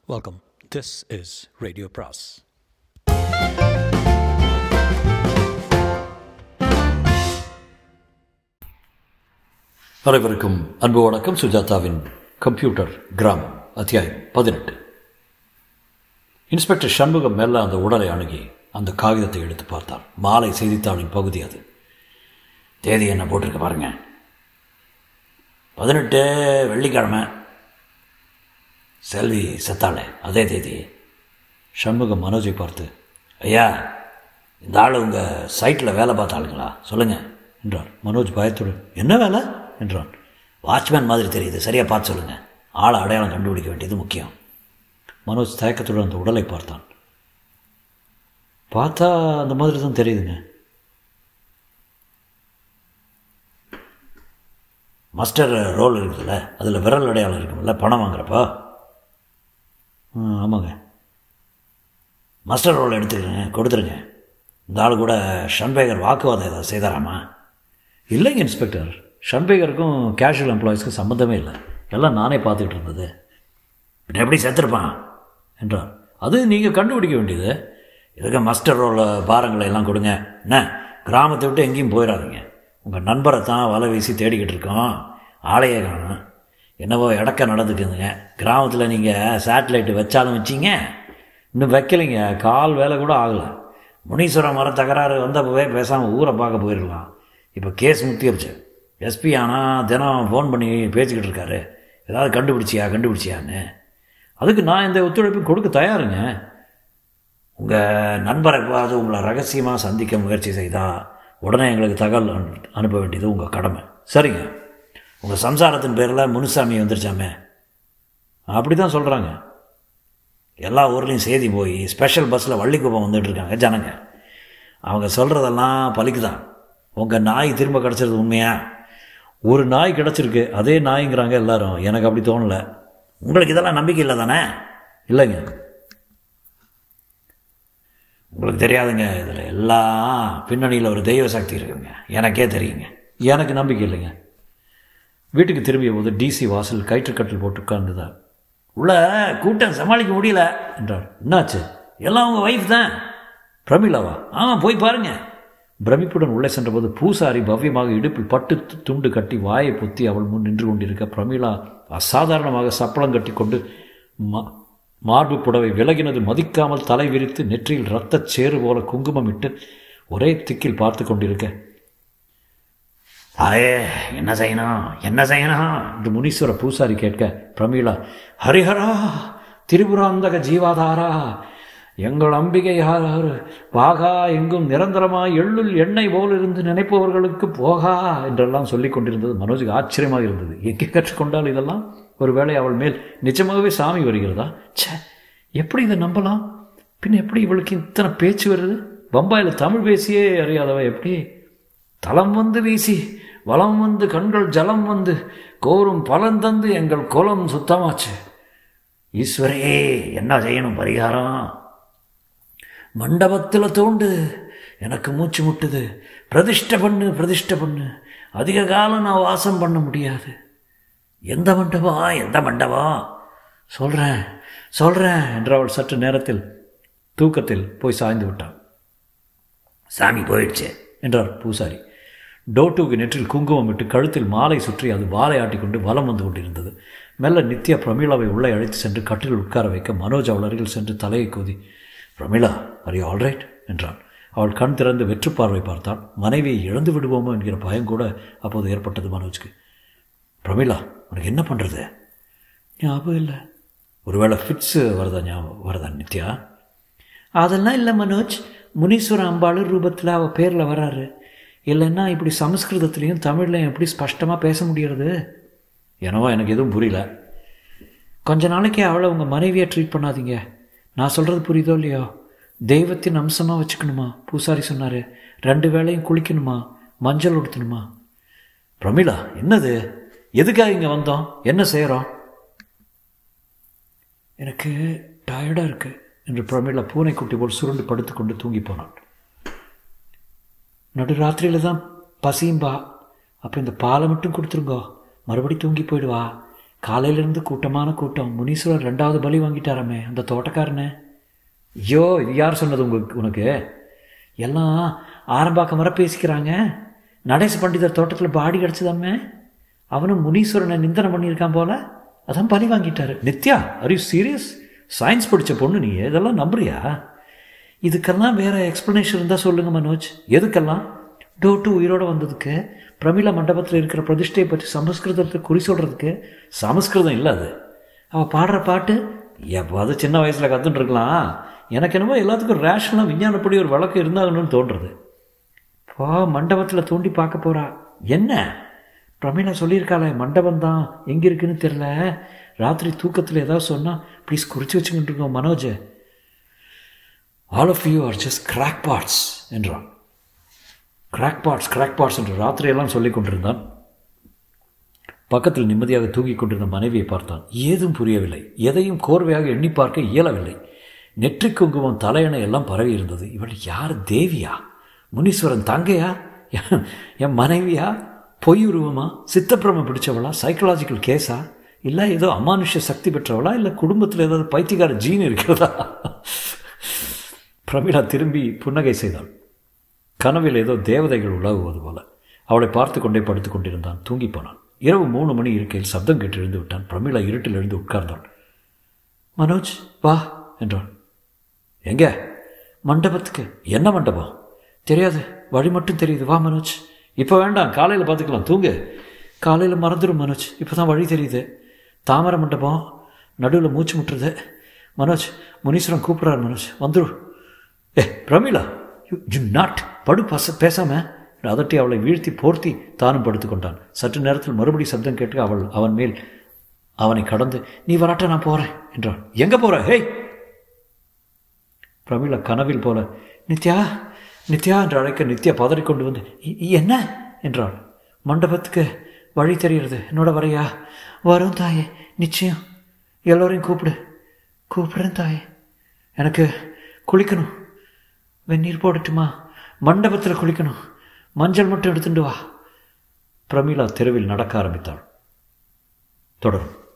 Welcome. This is Radio Pras. அனைவருக்கும் அன்பு வணக்கம் சுஜாதாவின் கம்ப்யூட்டர் கிராமம் அத்தியாயம் பதினெட்டு இன்ஸ்பெக்டர் சண்முகம் மெல்ல அந்த உடலை அணுகி அந்த காகிதத்தை எடுத்து பார்த்தார் மாலை செய்தித்தாளின் பகுதி அது தேதி என்ன போட்டிருக்க பாருங்க பதினெட்டு வெள்ளிக்கிழமை செல்வி செத்தாளே அதே தேதி சண்முகம் மனோஜை பார்த்து ஐயா இந்த ஆள் உங்கள் சைட்டில் வேலை பார்த்த ஆளுங்களா சொல்லுங்கள் என்றார் மனோஜ் பயத்துடன் என்ன வேலை என்றான் வாட்ச்மேன் மாதிரி தெரியுது சரியாக பார்த்து சொல்லுங்கள் ஆளை அடையாளம் கண்டுபிடிக்க வேண்டியது முக்கியம் மனோஜ் தயக்கத்துடன் அந்த உடலை பார்த்தான் பார்த்தா அந்த மாதிரி தான் தெரியுதுங்க மஸ்டர் ரோல் இருக்குதுல்ல அதில் விரல் அடையாளம் இருக்கும்ல பணம் வாங்குறப்போ ம், ஆமாங்க மஸ்டர் ரோல் எடுத்துக்கிறேங்க கொடுத்துருங்க இந்த ஆள் கூட ஷன்பேகர் வாக்குவாதம் ஏதாவது செய்தாராமா இல்லைங்க இன்ஸ்பெக்டர் ஷன்பேகருக்கும் கேஷுவல் எம்ப்ளாயீஸ்க்கும் சம்மந்தமே இல்லை எல்லாம் நானே பார்த்துக்கிட்டு இருந்தது பின்ன எப்படி செத்துருப்பான் என்றார் அது நீங்கள் கண்டுபிடிக்க வேண்டியது இதுக்கு மஸ்டர் ரோல் பாரங்களை எல்லாம் கொடுங்க என்ன கிராமத்தை விட்டு எங்கேயும் போயிடாதீங்க உங்கள் நண்பரை தான் வலை வீசி தேடிக்கிட்டு இருக்கோம் ஆளையே காணும் என்னவோ இடக்க நடந்துக்குதுங்க கிராமத்தில் நீங்கள் சேட்டலைட்டு வச்சாலும் வச்சிங்க இன்னும் வைக்கலைங்க கால் வேலை கூட ஆகலை முனீஸ்வரம் மர தகராறு வந்தப்பவே பேசாமல் ஊரை பார்க்க போயிடலாம் இப்போ கேஸ் முத்தியாச்சு எஸ்பி ஆனால் தினம் ஃபோன் பண்ணி பேசிக்கிட்டு இருக்காரு ஏதாவது கண்டுபிடிச்சியா கண்டுபிடிச்சியான்னு அதுக்கு நான் இந்த ஒத்துழைப்பும் கொடுக்க தயாருங்க உங்கள் நண்பரை எப்பாவது உங்களை ரகசியமாக சந்திக்க முயற்சி செய்தால் உடனே எங்களுக்கு தகவல் அனு- அனுப்ப வேண்டியது உங்கள் கடமை சரிங்க உங்கள் சம்சாரத்தின் பேரில் முனுசாமி வந்துருச்சாமே அப்படி தான் சொல்கிறாங்க எல்லா ஊர்லேயும் செய்தி போய் ஸ்பெஷல் பஸ்ஸில் வள்ளிக்குப்பம் வந்துட்டு இருக்காங்க ஜனங்க அவங்க சொல்கிறதெல்லாம் பலிக்குதான் உங்கள் நாய் திரும்ப கிடச்சிருது உண்மையா ஒரு நாய் கிடச்சிருக்கு அதே நாய்ங்கிறாங்க எல்லாரும் எனக்கு அப்படி தோணலை உங்களுக்கு இதெல்லாம் நம்பிக்கை இல்லை தானே இல்லைங்க உங்களுக்கு தெரியாதுங்க இதில் எல்லாம் பின்னணியில் ஒரு தெய்வ சக்தி இருக்குதுங்க எனக்கே தெரியுங்க எனக்கு நம்பிக்கை இல்லைங்க வீட்டுக்கு திரும்பிய போது டிசி வாசல் கயிற்றுக்கட்டில் போட்டு உட்கார்ந்துதான் உள்ள கூட்டம் சமாளிக்க முடியல என்றார் என்னாச்சு எல்லாம் உங்கள் ஒய்ஃப் தான் பிரமிளாவா ஆமாம் போய் பாருங்க பிரமிப்புடன் உள்ளே சென்றபோது பூசாரி பவ்யமாக இடுப்பில் பட்டு து- துண்டு கட்டி வாயை பொத்தி அவள் முன் நின்று கொண்டிருக்க பிரமிளா அசாதாரணமாக சப்பளம் கட்டி கொண்டு மா மார்பு புடவை விலகினது மதிக்காமல் தலை விரித்து நெற்றியில் இரத்தச் சேறு போல குங்குமம் இட்டு ஒரே திக்கில் பார்த்து கொண்டிருக்க தாயே என்ன செய்யணும் என்ன செய்யணும் என்று முனீஸ்வர பூசாரி கேட்க பிரமீளா ஹரிஹரா திரிபுராந்தக ஜீவாதாரா எங்கள் அம்பிகை யார் பாகா எங்கும் நிரந்தரமாய் எள்ளுள் எண்ணெய் போல் இருந்து நினைப்பவர்களுக்கு போகா என்றெல்லாம் சொல்லிக் கொண்டிருந்தது மனோஜுக்கு ஆச்சரியமாக இருந்தது எங்கே கற்றுக்கொண்டால் இதெல்லாம் ஒருவேளை அவள் மேல் நிஜமாகவே சாமி வருகிறதா ச்சே எப்படி இதை நம்பலாம் பின் எப்படி இவளுக்கு இத்தனை பேச்சு வருது பம்பாயில் தமிழ் பேசியே அறியாதவ எப்படி தலம் வந்து வீசி வலம் வந்து கண்கள் ஜலம் வந்து கோரும் பலன் தந்து எங்கள் குலம் சுத்தமாச்சு ஈஸ்வரே என்ன செய்யணும் பரிகாரம் மண்டபத்தில் தோண்டு எனக்கு மூச்சு முட்டுது பிரதிஷ்டை பண்ணு பிரதிஷ்டை பண்ணு அதிக காலம் நான் வாசம் பண்ண முடியாது எந்த மண்டபம் எந்த மண்டபம் சொல்கிறேன் சொல்கிறேன் என்று அவள் சற்று நேரத்தில் தூக்கத்தில் போய் சாய்ந்து விட்டாள் சாமி போயிடுச்சு என்றார் பூசாரி டோட்டுவுக்கு நெற்றில் குங்குமம் இட்டு கழுத்தில் மாலை சுற்றி அது வாலை ஆட்டிக்கொண்டு வலம் வந்து கொண்டிருந்தது மெல்ல நித்யா பிரமீளாவை உள்ளே அழைத்து சென்று கட்டில் உட்கார வைக்க மனோஜ் அவள் அருகில் சென்று தலையை கோதி Pramila are you all right என்றான் அவள் கண் திறந்து வெற்று பார்வை பார்த்தாள் மனைவியை இழந்து விடுவோமோ என்கிற பயம் கூட அப்போது ஏற்பட்டது மனோஜ்க்கு பிரமீளா உனக்கு என்ன பண்ணுறது ஞாபகம் இல்லை ஒருவேளை ஃபிட்ஸு வருதா ஞாபகம் வருதா நித்யா அதெல்லாம் இல்லை மனோஜ் முனீஸ்வர அம்பாள் ரூபத்தில் அவள் பேரில் வராரு இல்லைன்னா இப்படி சமஸ்கிருதத்துலேயும் தமிழ்லையும் எப்படி ஸ்பஷ்டமாக பேச முடியறது எனவோ எனக்கு எதுவும் புரியல கொஞ்ச நாளைக்கு அவளை உங்கள் மனைவியை ட்ரீட் பண்ணாதீங்க நான் சொல்கிறது புரியுதோ இல்லையோ தெய்வத்தின் அம்சமாக வச்சுக்கணுமா பூசாரி சொன்னார் ரெண்டு வேளையும் குளிக்கணுமா மஞ்சள் உடுத்தணுமா பிரமிளா என்னது எதுக்காக இங்கே வந்தோம் என்ன செய்கிறோம் எனக்கு டயர்டாக இருக்கு என்று பிரமிளா பூனைக்குட்டி போல் சுருண்டு படுத்துக்கொண்டு தூங்கி போனாள் நடுராத்திரியில் தான் பசியும்பா அப்போ இந்த பாலை மட்டும் கொடுத்துருங்கோ மறுபடி தூங்கி போயிடுவா காலையிலேருந்து கூட்டமான கூட்டம் முனீஸ்வரர் ரெண்டாவது பலி வாங்கிட்டாராமே அந்த தோட்டக்காரனே ஐயோ இது யார் சொன்னது உங்களுக்கு உனக்கு எல்லாம் ஆரம்பாக்கம் வர பேசிக்கிறாங்க நடேச பண்டிதர் தோட்டத்தில் பாடி கிடச்சதாமே அவனும் முனீஸ்வரனை நிந்தனை பண்ணியிருக்கான் போல அதான் பலி வாங்கிட்டாரு Nithya are you serious science படித்த பொண்ணு நீ இதெல்லாம் நம்புறியா இதுக்கெல்லாம் வேறு எக்ஸ்ப்ளனேஷன் இருந்தால் சொல்லுங்கள் மனோஜ் எதுக்கெல்லாம் டோட்டு உயிரோடு வந்ததுக்கு பிரமிளா மண்டபத்தில் இருக்கிற பிரதிஷ்டையை பற்றி சமஸ்கிருதத்தை குறி சொல்கிறதுக்கு சமஸ்கிருதம் இல்லை அது அவள் பாடுற பாட்டு எப்போது சின்ன வயசில் கற்றுட்டு இருக்கலாம் எனக்கு என்னமோ எல்லாத்துக்கும் ரேஷனாக விஞ்ஞானப்படி ஒரு வழக்கு இருந்தாகணும்னு தோன்றுறது போ மண்டபத்தில் தூண்டி பார்க்க போகிறா என்ன பிரமீளா சொல்லியிருக்காளே மண்டபம் தான் எங்கே இருக்குன்னு தெரில ராத்திரி தூக்கத்தில் ஏதாவது சொன்னால் ப்ளீஸ் குறித்து வச்சுக்கிட்டு இருக்கோம் Manoj all of you are just crackpots என்றான் கிராக் பார்ட்ஸ் கிராக் பார்ட்ஸ் என்று ராத்திரியெல்லாம் சொல்லிக் கொண்டிருந்தான் பக்கத்தில் நிம்மதியாக தூங்கிக் கொண்டிருந்த மனைவியை பார்த்தான் ஏதும் புரியவில்லை எதையும் கோர்வையாக எண்ணி பார்க்க இயலவில்லை நெற்றி குங்குமம் தலையணை எல்லாம் பரவி இருந்தது இவள் யார் தேவியா முனீஸ்வரன் தங்கையா என் மனைவியா பொய் உருவமா சித்தப்பிரம பிடிச்சவளா சைக்கலாஜிக்கல் கேஸா இல்லை ஏதோ அமானுஷ சக்தி பெற்றவளா இல்லை குடும்பத்தில் ஏதாவது பைத்தியக்கார ஜீன் இருக்கிறதா பிரமிளா திரும்பி புன்னகை செய்தாள் கனவில் ஏதோ தேவதைகள் உலவுவது போல அவளை பார்த்து கொண்டே படுத்து கொண்டிருந்தான் தூங்கி போனான் இரவு மூணு மணி இருக்கையில் சப்தம் கேட்டு எழுந்து விட்டான் பிரமிளா இருட்டில் எழுந்து உட்கார்ந்தாள் மனோஜ் வா என்றான் எங்க மண்டபத்துக்கு என்ன மண்டபம் தெரியாது வழி மட்டும் தெரியுது வா மனோஜ் இப்போ வேண்டாம் காலையில் பார்த்துக்கலாம் தூங்கு காலையில் மறந்துடும் மனோஜ் இப்போ தான் வழி தெரியுது தாமரை மண்டபம் நடுவில் மூச்சு முட்டுறது மனோஜ் முனீஸ்வரன் கூப்பிட்றாரு மனோஜ் வந்துடும் ஏ பிரமிளா யூ யூ நாட் படு பச பேசாம அதட்டி அவளை வீழ்த்தி போர்த்தி தானும் படுத்துக்கொண்டான் சற்று நேரத்தில் மறுபடி சப்தம் கேட்டு அவள் அவன் மேல் அவனை கடந்து நீ வராட்ட நான் போகிறேன் என்றான் எங்கே போகிற ஹேய் பிரமிளா கனவில் போல நித்யா நித்யா என்று அழைக்க நித்யா பதறிக்கொண்டு வந்து என்ன என்றாள் மண்டபத்துக்கு வழி தெரிகிறது என்னோட வரையா வரும் தாயே நிச்சயம் எல்லோரையும் கூப்பிடு கூப்பிடுறேன் தாயே எனக்கு குளிக்கணும் வெந்நீர் போடட்டுமா மண்டபத்தில் குளிக்கணும் மஞ்சள் மட்டும் எடுத்துட்டு வா பிரமிளா தெருவில் நடக்க ஆரம்பித்தாள் தொடரும்